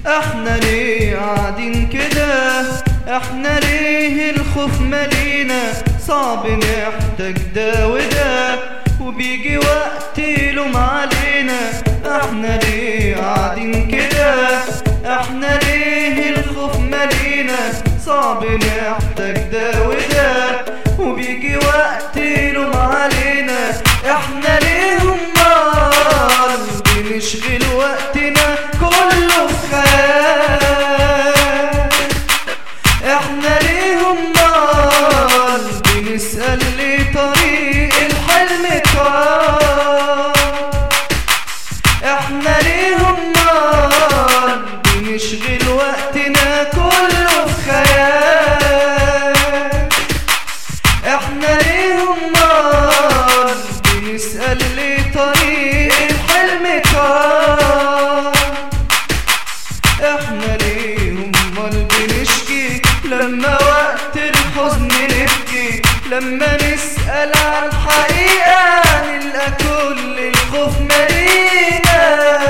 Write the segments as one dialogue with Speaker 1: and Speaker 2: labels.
Speaker 1: احنا ليه قاعدين كده احنا ليه الخوف مالينا صعب نحتاج ده وده وبيجي وقت يلوم علينا احنا ليه قاعدين كده احنا ليه الخوف مالينا صعب نحتاج ده وده وبيجي وقت يلوم علينا احنا ليه امال بنشغل وقتنا كله في خيال احنا ليه امال بنسأل ليه طريق الحلم طال احنا ليه امال بنشغل وقتنا كله في خيال احنا ليه امال بنسأل ليه طريق الحلم طال احنا ليه امال بنشكي لما وقت الحزن نبكي لما نسأل عن الحقيقة نلقى كل الخوف مالينا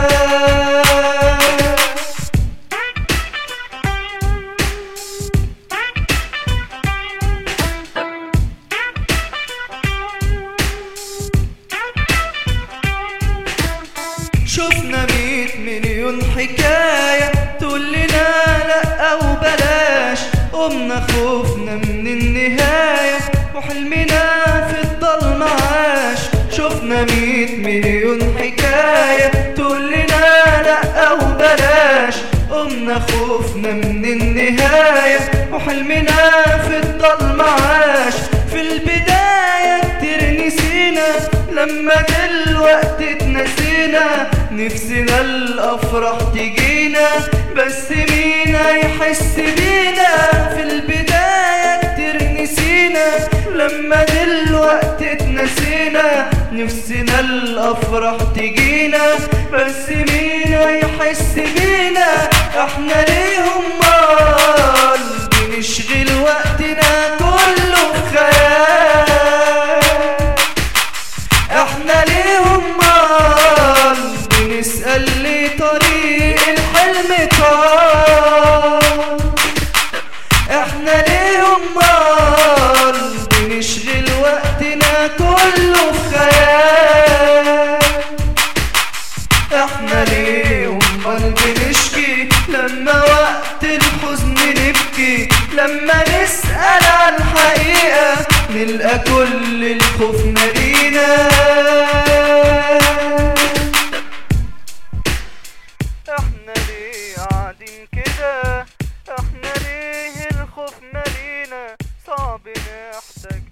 Speaker 1: شفنا مية مليون حكاية تقول لنا لأ وبلاش قمنا خوفنا من النهاية وحلمنا في الضلمة عاش شفنا مية مليون حكاية تقول لنا لأ وبلاش قمنا خوفنا من النهاية وحلمنا في الضلمة عاش في البداية كتير نسينا لما دلوقتي اتنسينا نفسنا الافراح تجينا بس مين هيحس بينا في البداية كتير نسينا لما دلوقتي اتنسينا نفسنا الافراح تجينا بس مين هيحس بينا احنا ليه امال بنشغل وقتنا كله في خيال احنا ليه امال بنسأل ليه طريق الحلم طال احنا ليه امال بنشغل وقتنا كله في خيال احنا ليه امال بنشكي لما وقت الحزن نبكي لما نسأل عن حقيقة نلقى كل الخوف مالينا احنا ليه قاعدين كده احنا ليه الخوف مالينا صعب نحتاج